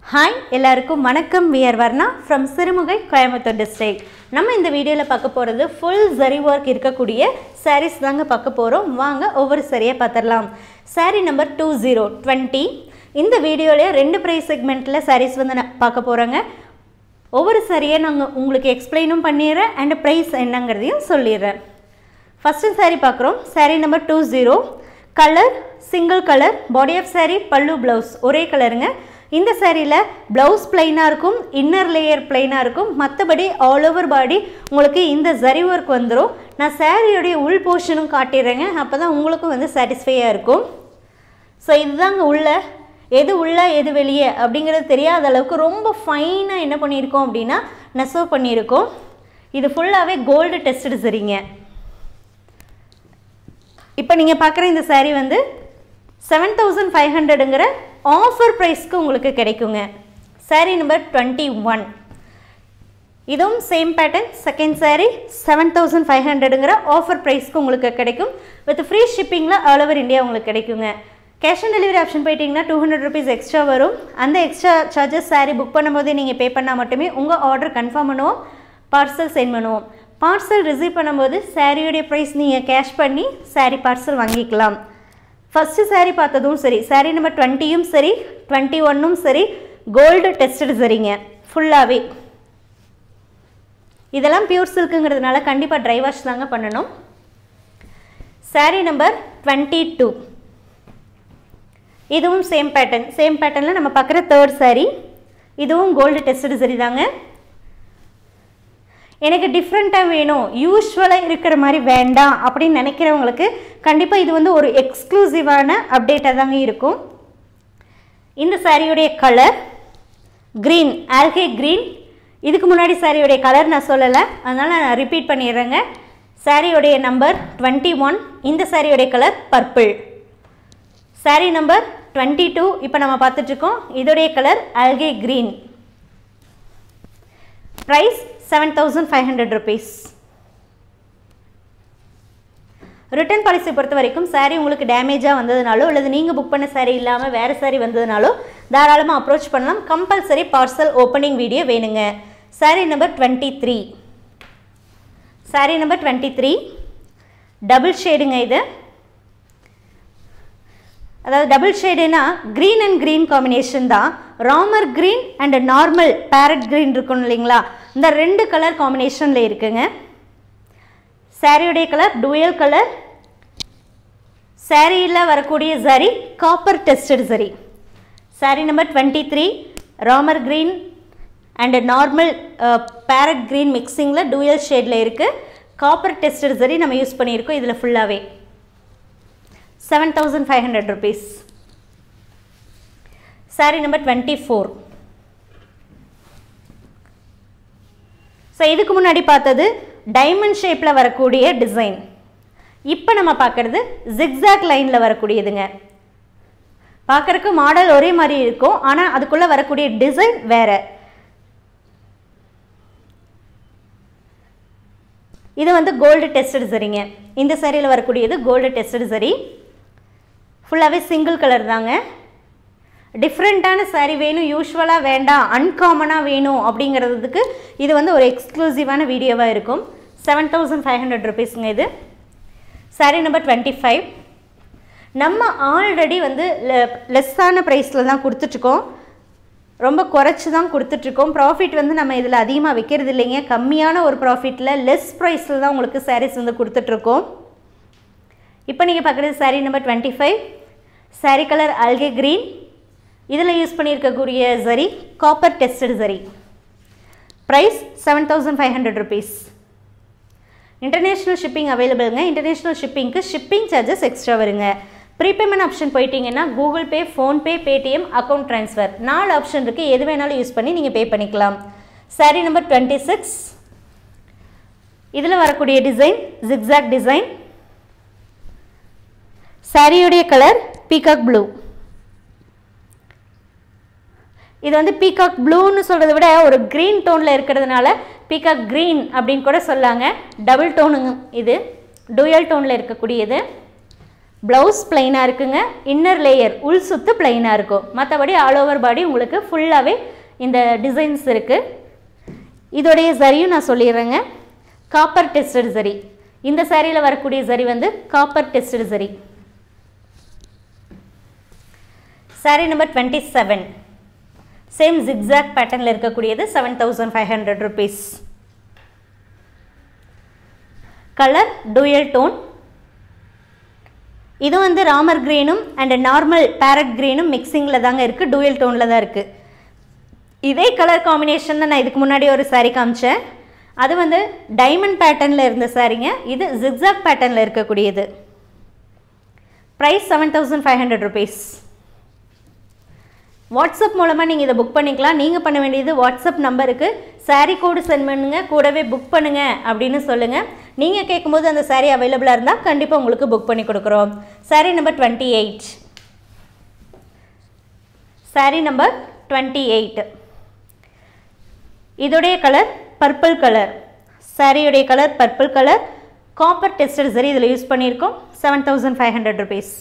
hi எல்லாருக்கும் வணக்கம் we're Varna from Sirumugai Coimbatore district நம்ம இந்த வீடியோவில் பார்க்க போகிறது ஃபுல் ஜரி ஒர்க் இருக்கக்கூடிய sarees தாங்க பார்க்க போகிறோம் வாங்க ஒவ்வொரு சரியாக பார்த்துடலாம் saree number two zero twenty இந்த வீடியோலேயே ரெண்டு ப்ரைஸ் செக்மெண்ட்டில் sarees வந்து நான் பார்க்க போகிறோங்க ஒவ்வொரு சரியை நாங்கள் உங்களுக்கு எக்ஸ்பிளைனும் பண்ணிடுறேன் அண்ட் ப்ரைஸ் என்னங்கிறதையும் சொல்லிடுறேன் ஃபஸ்ட்டு saree பார்க்குறோம் saree number two zero colour single colour body of saree pallu blouse ஒரே கலருங்க இந்த சாரியில் ப்ளவுஸ் பிளைனாக இருக்கும் இன்னர் லேயர் பிளைனாக இருக்கும் மற்றபடி ஆல் ஓவர் பாடி உங்களுக்கு இந்த ஜரி ஒர்க் வந்துடும் நான் சாரியோடைய உள் போர்ஷனும் காட்டிடுறேங்க அப்போ தான் உங்களுக்கும் வந்து சாட்டிஸ்ஃபையாக இருக்கும் ஸோ இதுதாங்க உள்ள எது உள்ள எது வெளியே அப்படிங்கிறது தெரியாத அளவுக்கு ரொம்ப ஃபைனாக என்ன பண்ணியிருக்கோம் அப்படின்னா நெசவு பண்ணியிருக்கோம் இது ஃபுல்லாகவே கோல்டு டெஸ்டட் சரிங்க இப்போ நீங்கள் பார்க்குற இந்த saree வந்து செவன் தௌசண்ட் ஃபைவ் ஹண்ட்ரடுங்கிற ஆஃபர் ப்ரைஸ்க்கு உங்களுக்கு கிடைக்குங்க saree நம்பர் டுவெண்ட்டி ஒன் இதுவும் same pattern second saree seven thousand five ஹண்ட்ரடுங்கிற ஆஃபர் ப்ரைஸ்க்கு உங்களுக்கு கிடைக்கும் வித் ஃப்ரீ ஷிப்பிங்கில் ஆல் ஓவர் இந்தியா உங்களுக்கு கிடைக்குங்க கேஷ் ஆன் டெலிவரி ஆப்ஷன் போயிட்டீங்கன்னா டூ ஹண்ட்ரட் ருபீஸ் எக்ஸ்ட்ரா வரும் அந்த எக்ஸ்ட்ரா சார்ஜஸ் saree புக் பண்ணும்போது நீங்கள் பே பண்ணால் மட்டுமே உங்கள் ஆர்டர் கன்ஃபார்ம் பண்ணுவோம் பார்சல் சென்ட் பண்ணுவோம் பார்சல் ரிசீவ் பண்ணும்போது சாரியோடைய ப்ரைஸ் நீங்கள் கேஷ் பண்ணி saree பார்சல் வாங்கிக்கலாம் ஃபஸ்ட்டு saree பார்த்ததும் சரி saree நம்பர் டுவெண்ட்டியும் சரி டுவெண்ட்டி ஒன்னும் சரி கோல்டு டெஸ்டட் சரிங்க ஃபுல்லாகவே இதெல்லாம் பியூர் சில்க்குங்கிறதுனால கண்டிப்பாக ட்ரை வாஷ் தாங்க பண்ணணும் saree நம்பர் டுவெண்ட்டி டூ இதுவும் சேம் பேட்டர்ன் சேம் பேட்டர்னில் நம்ம பார்க்குற தேர்ட் saree இதுவும் கோல்டு டெஸ்டட் சரி தாங்க எனக்கு டிஃப்ரெண்ட்டாக வேணும் யூஸ்வலாக இருக்கிற மாதிரி வேண்டாம் அப்படின்னு நினைக்கிறவங்களுக்கு கண்டிப்பாக இது வந்து ஒரு எக்ஸ்க்ளூசிவான அப்டேட்டாக தாங்க இருக்கும் இந்த சாரியுடைய கலர் க்ரீன் ஆல்கே க்ரீன் இதுக்கு முன்னாடி சாரியுடைய கலர் நான் சொல்லலை அதனால் நான் ரிப்பீட் பண்ணிடுறேங்க சாரியுடைய நம்பர் டுவெண்ட்டி ஒன் இந்த சாரியுடைய colour purple saree number twenty two இப்போ நம்ம பார்த்துட்ருக்கோம் இதோடைய colour algae green price seven thousand five hundred rupees return policy பொறுத்த வரைக்கும் சாரீ உங்களுக்கு டேமேஜாக வந்ததுனாலோ அல்லது நீங்கள் புக் பண்ண சாரீ இல்லாமல் வேறு சாரீ வந்ததுனாலோ தாராளமாக அப்ரோச் பண்ணலாம் கம்பல்சரி பார்சல் ஓப்பனிங் வீடியோ வேணுங்க saree number twenty three saree number twenty three double ஷேடுங்க இது அதாவது டபுள் ஷேடுனா க்ரீன் அண்ட் க்ரீன் காம்பினேஷன் தான் Ramar green and normal parrot green இருக்கும் இல்லைங்களா இந்த ரெண்டு கலர் காம்பினேஷனில் இருக்குங்க சாரியுடைய கலர் டுயல் கலர் சாரியில் வரக்கூடிய zari copper tested zari saree number twenty three Ramar green and normal parrot green மிக்சிங்கில் டூயல் ஷேடில் இருக்குது காப்பர் டெஸ்டட் சரி நம்ம யூஸ் பண்ணியிருக்கோம் இதில் ஃபுல்லாகவே seven thousand five hundred rupees saree number twenty four so இதுக்கு முன்னாடி பார்த்தது டைமண்ட் ஷேப்பில் வரக்கூடிய டிசைன் இப்போ நம்ம பார்க்குறது ஜிக்ஸாக் லைனில் வரக்கூடியதுங்க பார்க்குறக்கு மாடல் ஒரே மாதிரி இருக்கும் ஆனால் அதுக்குள்ளே வரக்கூடிய டிசைன் வேறு இது வந்து கோல்டு டெஸ்டட் சரிங்க இந்த சாரியில் வரக்கூடியது கோல்டு டெஸ்டட் சரி ஃபுல்லாகவே சிங்கிள் கலர் தாங்க டிஃப்ரெண்ட்டான சாரீ வேணும் யூஸ்வலாக வேண்டாம் அன்காமனாக வேணும் அப்படிங்கிறதுக்கு இது வந்து ஒரு எக்ஸ்க்ளூசிவான வீடியோவாக இருக்கும் செவன் தௌசண்ட் ஃபைவ் ஹண்ட்ரட் ருபீஸுங்க இது சாரீ நம்பர் டுவெண்ட்டி ஃபைவ் நம்ம ஆல்ரெடி வந்து லெஸ்ஸான ப்ரைஸில் தான் கொடுத்துட்ருக்கோம் ரொம்ப குறைச்சி தான் கொடுத்துட்ருக்கோம் ப்ராஃபிட் வந்து நம்ம இதில் அதிகமாக வைக்கிறது இல்லைங்க கம்மியான ஒரு ப்ராஃபிட்டில் லெஸ் ப்ரைஸில் தான் உங்களுக்கு சாரீஸ் வந்து கொடுத்துட்ருக்கோம் இப்போ நீங்கள் பார்க்குறது saree number twenty five saree colour algae green இதில் யூஸ் பண்ணியிருக்கக்கூடிய zari copper tested zari price seven thousand five hundred rupees international shipping அவைலபிளுங்க இன்டர்நேஷ்னல் ஷிப்பிங்க்கு ஷிப்பிங் சார்ஜஸ் எக்ஸ்ட்ரா வருங்க ப்ரீபேமெண்ட் ஆப்ஷன் போயிட்டீங்கன்னா Google Pay PhonePe Paytm account transfer நாலு ஆப்ஷன் இருக்குது எது வேணாலும் யூஸ் பண்ணி நீங்கள் பே பண்ணிக்கலாம் சாரீ நம்பர் டுவெண்ட்டி சிக்ஸ் இதில் வரக்கூடிய டிசைன் ஜிக்ஸாக் டிசைன் சாரியுடைய கலர் பீகாக் ப்ளூ இது வந்து பீகாக் ப்ளூன்னு சொல்கிறத விட ஒரு க்ரீன் டோனில் இருக்கிறதுனால பீகாக் க்ரீன் அப்படின்னு கூட சொல்லாங்க டபுள் டோனுங்க இது டூயல் டோனில் இருக்கக்கூடியது ப்ளவுஸ் பிளைனாக இருக்குங்க இன்னர் லேயர் உள் சுத்து பிளைனாக இருக்கும் மற்றபடி ஆல் ஓவர் பாடி உங்களுக்கு ஃபுல்லாகவே இந்த டிசைன்ஸ் இருக்குது இதோடைய சரியும் நான் சொல்லிடுறேங்க காப்பர் டெஸ்டட் சரி இந்த சாரியில் வரக்கூடிய சரி வந்து copper tested zari saree number twenty seven same zigzag பேட்டர்னில் இருக்கக்கூடியது seven thousand five hundred rupees colour dual tone இது வந்து ராமர் கிரீனும் அண்ட் நார்மல் பேரட் கிரீனும் மிக்சிங்கில் தாங்க இருக்குது டூயல் டோனில் தான் இருக்குது இதே கலர் காம்பினேஷன் தான் நான் இதுக்கு முன்னாடி ஒரு saree காமிச்சேன் அது வந்து டைமண்ட் பேட்டர்னில் இருந்த சாரீங்க இது ஜிக்ஸாக் பேட்டர்னில் இருக்கக்கூடியது price seven thousand five hundred rupees WhatsApp மூலமாக நீங்கள் இதை புக் பண்ணிக்கலாம் நீங்கள் பண்ண வேண்டியது வாட்ஸ்அப் நம்பருக்கு saree கோடு சென்ட் பண்ணுங்க கூடவே புக் பண்ணுங்க அப்படின்னு சொல்லுங்கள் நீங்கள் கேட்கும்போது அந்த saree அவைலபிளாக இருந்தால் கண்டிப்பாக உங்களுக்கு புக் பண்ணி கொடுக்குறோம் saree number twenty eight saree number twenty eight இதோடைய கலர் பர்பிள் கலர் சாரியுடைய colour purple colour copper tested zari இதில் யூஸ் பண்ணியிருக்கோம் seven thousand five hundred rupees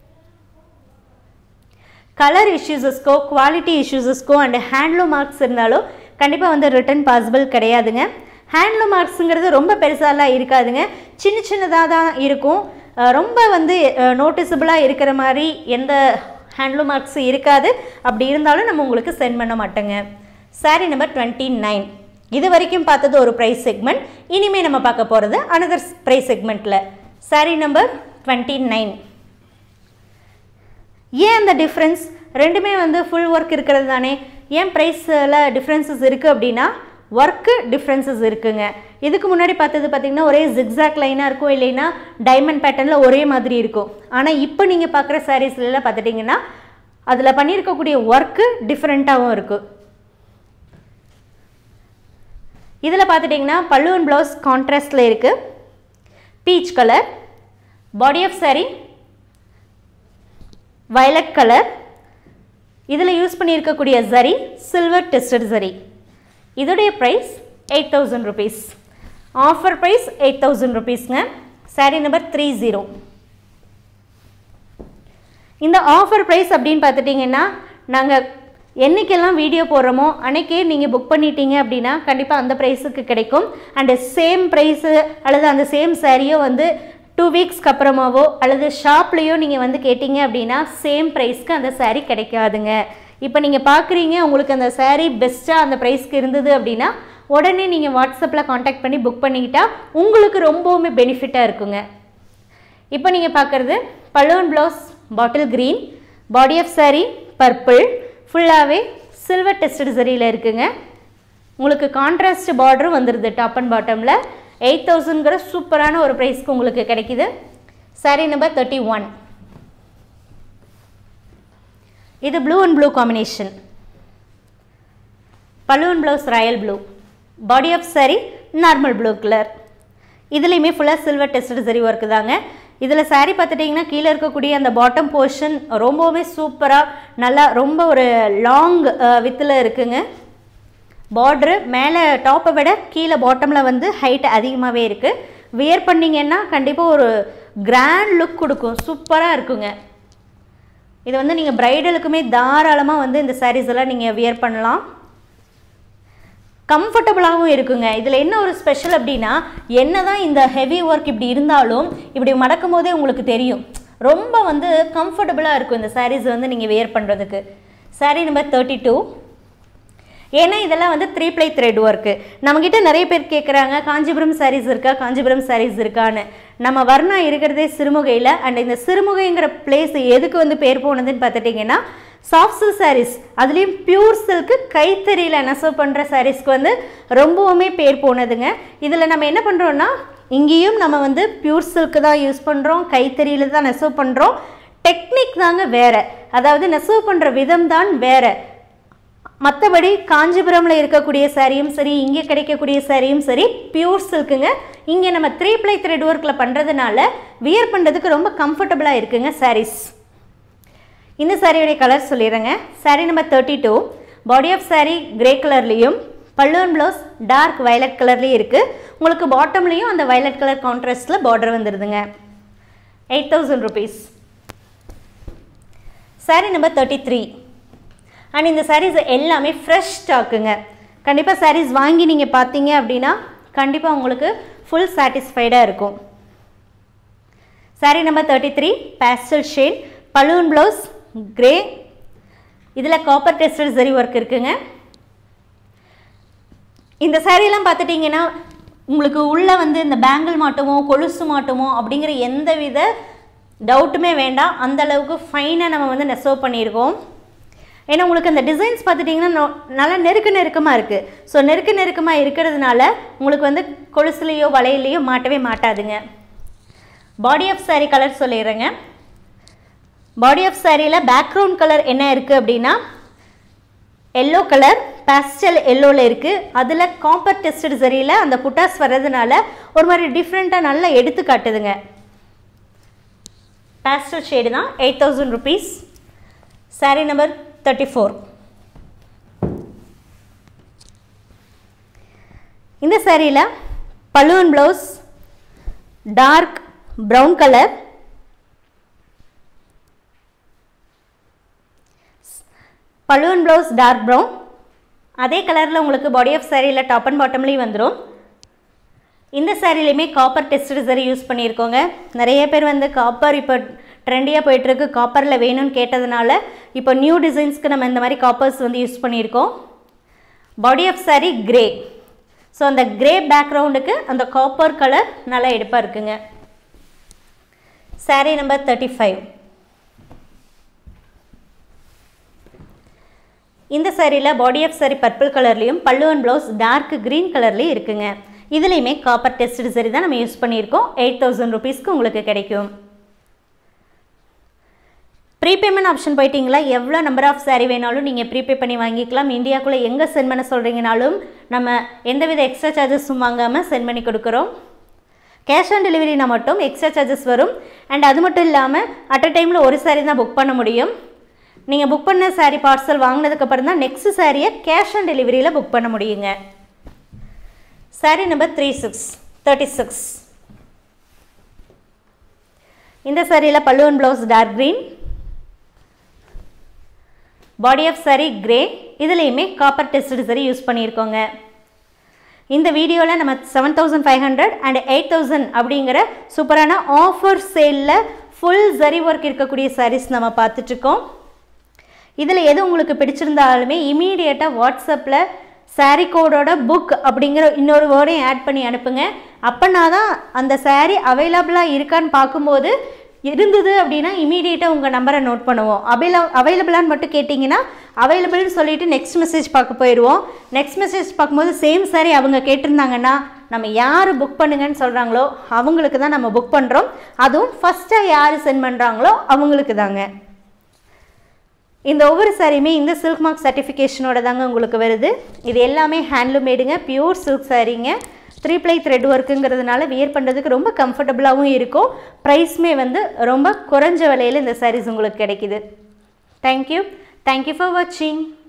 colour இஷ்யூஸஸ்க்கோ குவாலிட்டி இஷ்யூஸஸ்க்கோ அண்ட் ஹேண்ட்லூம் மார்க்ஸ் இருந்தாலும் கண்டிப்பாக வந்து ரிட்டர்ன் பாசிபிள் கிடையாதுங்க ஹேண்ட்லூம் மார்க்ஸுங்கிறது ரொம்ப பெருசாலாம் இருக்காதுங்க சின்ன சின்னதாக தான் இருக்கும் அஹ் ரொம்ப வந்து நோட்டிசபிளாக இருக்கிற மாதிரி எந்த ஹேண்ட்லூம் மார்க்ஸ் இருக்காது அப்படி இருந்தாலும் நம்ம உங்களுக்கு சென்ட் பண்ண மாட்டோங்க சாரி நம்பர் டுவெண்ட்டி நைன் இது வரைக்கும் பார்த்தது ஒரு ப்ரைஸ் செக்மெண்ட் இனிமேல் நம்ம பார்க்க போகிறது அனதர் ப்ரைஸ் செக்மெண்ட்டில் சாரி நம்பர் டுவெண்ட்டி நைன் ஏன் அந்த டிஃப்ரென்ஸ் ரெண்டுமே வந்து ஃபுல் ஒர்க் இருக்கிறது தானே ஏன் ப்ரைஸில் டிஃப்ரென்சஸ் இருக்குது அப்படின்னா ஒர்க்கு டிஃப்ரென்சஸ் இருக்குங்க இதுக்கு முன்னாடி பார்த்தது பார்த்திங்கன்னா ஒரே ஜிக்ஸாக் லைனாக இருக்கும் இல்லைன்னா டைமண்ட் பேட்டர்னில் ஒரே மாதிரி இருக்கும் ஆனால் இப்போ நீங்கள் பார்க்குற சாரீஸ்லாம் பார்த்துட்டிங்கன்னா அதில் பண்ணியிருக்கக்கூடிய ஒர்க்கு டிஃப்ரெண்ட்டாகவும் இருக்குது இதில் பார்த்துட்டிங்கன்னா பல்லுவன் ப்ளவுஸ் கான்ட்ராஸ்டில் இருக்குது peach colour body of saree violet colour இதில் யூஸ் பண்ணியிருக்கக்கூடிய சரி சில்வர் டெஸ்டட் சரி இதோடைய price eight thousand rupees offer price eight thousand ருபீஸ்ங்க சாரீ நம்பர் த்ரீ ஜீரோ இந்த ஆஃபர் ப்ரைஸ் அப்படின்னு பார்த்துட்டிங்கன்னா நாங்கள் என்னைக்கெல்லாம் வீடியோ போடுறோமோ அன்னைக்கே நீங்கள் புக் பண்ணிட்டீங்க அப்படின்னா கண்டிப்பாக அந்த ப்ரைஸுக்கு கிடைக்கும் அண்டு சேம் ப்ரைஸு அல்லது அந்த சேம் சாரியோ வந்து டூ வீக்ஸ்க்கு அப்புறமாவோ அல்லது ஷாப்லேயோ நீங்கள் வந்து கேட்டிங்க அப்படின்னா சேம் ப்ரைஸ்க்கு அந்த saree கிடைக்காதுங்க இப்போ நீங்கள் பார்க்குறீங்க உங்களுக்கு அந்த saree பெஸ்ட்டாக அந்த ப்ரைஸ்க்கு இருந்தது அப்படின்னா உடனே நீங்கள் வாட்ஸ்அப்பில் காண்டாக்ட் பண்ணி புக் பண்ணிக்கிட்டா உங்களுக்கு ரொம்பவுமே பெனிஃபிட்டாக இருக்குங்க இப்போ நீங்கள் பார்க்குறது balloon blouse bottle green body of saree purple ஃபுல்லாகவே சில்வர் டெஸ்டட் சரியில் இருக்குங்க உங்களுக்கு கான்ட்ராஸ்ட் பார்டரும் வந்துடுது டாப் அண்ட் பாட்டமில் எயிட் தௌசண்ட்ங்கிற சூப்பரான ஒரு ப்ரைஸ்க்கு உங்களுக்கு கிடைக்குது saree நம்பர் தேர்ட்டி ஒன் இது blue and blue combination balloon blouse royal blue body of saree normal blue colour இதுலேயுமே ஃபுல்லாக சில்வர் டெஸ்டட் சரி ஒர்க்கு தாங்க இதில் saree பார்த்துட்டிங்கன்னா கீழே இருக்கக்கூடிய அந்த பாட்டம் போர்ஷன் ரொம்பவுமே சூப்பராக நல்லா ரொம்ப ஒரு லாங் வித்தில் இருக்குங்க பார்ட்ரு மேலே டாப்பை விட கீழே பாட்டமில் வந்து ஹைட் அதிகமாகவே இருக்குது வியர் பண்ணிங்கன்னா கண்டிப்பாக ஒரு கிராண்ட் லுக் கொடுக்கும் சூப்பராக இருக்குங்க இது வந்து நீங்கள் ப்ரைடலுக்குமே தாராளமாக வந்து இந்த sarees எல்லாம் நீங்கள் வியர் பண்ணலாம் கம்ஃபர்டபுளாகவும் இருக்குங்க இதில் என்ன ஒரு ஸ்பெஷல் அப்படின்னா என்ன தான் இந்த ஹெவி ஒர்க் இப்படி இருந்தாலும் இப்படி மடக்கும் போதே உங்களுக்கு தெரியும் ரொம்ப வந்து கம்ஃபர்டபுளாக இருக்கும் இந்த sarees வந்து நீங்கள் வியர் பண்ணுறதுக்கு saree நம்பர் தேர்ட்டி டூ ஏன்னா இதெல்லாம் வந்து த்ரீ ப்ளை த்ரெட் ஒர்க்கு நம்மக்கிட்ட நிறைய பேர் கேட்குறாங்க காஞ்சிபுரம் sarees இருக்கா காஞ்சிபுரம் sarees இருக்கான்னு நம்ம வர்ணா இருக்கிறதே சிறுமுகையில் அண்ட் இந்த சிறுமுகைங்கிற பிளேஸ் எதுக்கு வந்து பேர் போனதுன்னு பார்த்துட்டிங்கன்னா சாஃப்ட் சில்க் சாரீஸ் அதுலேயும் பியூர் சில்க்கு கைத்தறியில் நெசவு பண்ணுற சாரீஸ்க்கு வந்து ரொம்பவுமே பேர் போனதுங்க இதில் நம்ம என்ன பண்ணுறோன்னா இங்கேயும் நம்ம வந்து பியூர் சில்க்கு தான் யூஸ் பண்ணுறோம் கைத்தறியில் தான் நெசவு பண்ணுறோம் டெக்னிக் தாங்க வேறு அதாவது நெசவு பண்ணுற விதம் தான் வேறு மற்றபடி காஞ்சிபுரமில் இருக்கக்கூடிய சாரியும் சரி இங்கே கிடைக்கக்கூடிய சாரியும் சரி பியூர் சில்க்குங்க இங்கே நம்ம த்ரீ ப்ளை த்ரெட் ஒர்க்கில் பண்ணுறதுனால வியர் பண்ணுறதுக்கு ரொம்ப கம்ஃபர்டபுளாக இருக்குங்க சாரீஸ் இந்த சாரியோடைய கலர் சொல்லிடுறேங்க saree number thirty two body of saree grey கலர்லேயும் பல்லுவன் ப்ளவுஸ் டார்க் வயலட் கலர்லேயும் இருக்குது உங்களுக்கு பாட்டம்லேயும் அந்த வயலட் கலர் கான்ட்ராஸ்ட்டில் பார்டர் வந்துடுதுங்க eight thousand rupees saree number thirty three and இந்த சாரீஸ் எல்லாமே ஃப்ரெஷ் ஸ்டாக்குங்க கண்டிப்பாக சாரீஸ் வாங்கி நீங்கள் பார்த்தீங்க அப்படின்னா கண்டிப்பாக உங்களுக்கு ஃபுல் சாட்டிஸ்ஃபைடாக இருக்கும் saree number thirty three pastel shade balloon blouse grey இதில் காப்பர் டெஸ்டட் சரி ஒர்க் இருக்குங்க இந்த சாரீலாம் பார்த்துட்டிங்கன்னா உங்களுக்கு உள்ளே வந்து இந்த பேங்கிள் மாட்டமோ கொலுசு மாட்டமோ அப்படிங்கிற எந்த வித டவுட்டுமே வேண்டாம் அந்த அளவுக்கு ஃபைனாக நம்ம வந்து நெசவு பண்ணியிருக்கோம் ஏன்னா உங்களுக்கு அந்த டிசைன்ஸ் பார்த்துட்டிங்கன்னா நொ- நல்லா நெருக்க நெருக்கமாக இருக்குது ஸோ நெருக்க நெருக்கமாக இருக்கிறதுனால உங்களுக்கு வந்து கொலுசுலேயோ வளையலையோ மாட்டவே மாட்டாதுங்க பாடி ஆஃப் saree கலர் சொல்லிடுறேங்க பாடி ஆஃப் சாரியில் பேக்ரவுண்ட் கலர் என்ன இருக்குது அப்படின்னா எல்லோ கலர் பேஸ்டல் எல்லோவில் இருக்குது அதில் காப்பர் டெஸ்டட் சரியில் அந்த புட்டாஸ் வர்றதுனால ஒரு மாதிரி டிஃப்ரெண்ட்டாக நல்லா எடுத்து காட்டுதுங்க பேஸ்டல் ஷேடு தான் eight thousand rupees saree number thirty four இந்த சாரியில் balloon blouse dark brown colour balloon blouse dark brown அதே கலரில் உங்களுக்கு பாடி ஆஃப் சாரியில் டாப் அண்ட் பாட்டம்லேயும் வந்துடும் இந்த சாரிலையுமே காப்பர் டெஸ்டட் சரி யூஸ் பண்ணியிருக்கோங்க நிறைய பேர் வந்து காப்பர் இப்போ ட்ரெண்டியாக போயிட்டுருக்கு காப்பரில் வேணும்னு கேட்டதுனால இப்போ நியூ டிசைன்ஸ்க்கு நம்ம இந்த மாதிரி காப்பர்ஸ் வந்து யூஸ் பண்ணியிருக்கோம் body of saree grey so அந்த கிரே பேக்ரவுண்டுக்கு அந்த காப்பர் கலர் நல்லா எடுப்பாக இருக்குங்க சாரீ நம்பர் தேர்ட்டி ஃபைவ் இந்த சாரியில் பாடி ஆஃப் சாரி பர்பிள் கலர்லேயும் பல்லு அண்ட் ப்ளவுஸ் டார்க் க்ரீன் கலர்லேயும் இருக்குங்க இதுலேயுமே காப்பர் டெஸ்டட் சரி தான் நம்ம யூஸ் பண்ணியிருக்கோம் எயிட் தௌசண்ட் ருபீஸ்க்கு உங்களுக்கு கிடைக்கும் ப்ரீபேமெண்ட் ஆப்ஷன் போயிட்டீங்களா எவ்வளோ நம்பர் ஆஃப் saree வேணாலும் நீங்கள் ப்ரீபே பண்ணி வாங்கிக்கலாம் இந்தியாக்குள்ளே எங்கே சென்ட் பண்ண சொல்கிறீங்கனாலும் நம்ம எந்தவித எக்ஸ்ட்ரா சார்ஜஸும் வாங்காமல் சென்ட் பண்ணி கொடுக்குறோம் கேஷ் ஆன் டெலிவரினா மட்டும் எக்ஸ்ட்ரா சார்ஜஸ் வரும் அண்ட் அது மட்டும் இல்லாமல் அட் அ டைமில் ஒரு saree தான் புக் பண்ண முடியும் நீங்கள் புக் பண்ண saree பார்சல் வாங்கினதுக்கப்புறம் தான் நெக்ஸ்ட் சாரியை கேஷ் ஆன் டெலிவரியில் புக் பண்ண முடியுங்க saree number three six thirty six இந்த சாரியில் பல்லுவன் blouse dark green body of saree grey இதுலேயுமே காப்பர் டெஸ்டட் சரி யூஸ் பண்ணியிருக்கோங்க இந்த வீடியோவில் நம்ம seven thousand five hundred and eight thousand அப்படிங்கிற சூப்பரான ஆஃபர் சேலில் ஃபுல் சரி ஒர்க் இருக்கக்கூடிய sarees நம்ம பார்த்துட்ருக்கோம் இதில் எது உங்களுக்கு பிடிச்சிருந்தாலுமே இமீடியட்டாக வாட்ஸ்அப்பில் saree கோடோட புக் அப்படிங்கிற இன்னொரு வேர்டையும் ஆட் பண்ணி அனுப்புங்க அப்போனா தான் அந்த saree அவைலபிளாக இருக்கான்னு பார்க்கும்போது இருந்தது அப்படின்னா இமீடியட்டாக உங்கள் நம்பரை நோட் பண்ணுவோம் அவைல அவைலபிளான்னு மட்டும் கேட்டிங்கன்னா அவைலபிள்னு சொல்லிட்டு நெக்ஸ்ட் மெசேஜ் பார்க்க போயிடுவோம் நெக்ஸ்ட் மெசேஜ் பார்க்கும்போது சேம் saree அவங்க கேட்டிருந்தாங்கன்னா நம்ம யார் புக் பண்ணுங்கன்னு சொல்கிறாங்களோ அவங்களுக்கு தான் நம்ம புக் பண்ணுறோம் அதுவும் ஃபஸ்ட்டாக யார் சென்ட் பண்ணுறாங்களோ அவங்களுக்கு தாங்க இந்த ஒவ்வொரு சாரியுமே இந்த சில்க் மார்க் சர்டிஃபிகேஷனோட தாங்க உங்களுக்கு வருது இது எல்லாமே ஹேண்ட்லூம் மேடுங்க பியூர் சில்க் சாரீங்க த்ரீ ப்ளை த்ரெட் ஒர்க்குங்கிறதுனால வியர் பண்ணுறதுக்கு ரொம்ப கம்ஃபர்டபுளாகவும் இருக்கும் ப்ரைஸ்மே வந்து ரொம்ப குறைஞ்ச விலையில் இந்த சாரீஸ் உங்களுக்கு கிடைக்குது தேங்க்யூ தேங்க்யூ ஃபார் வாட்சிங்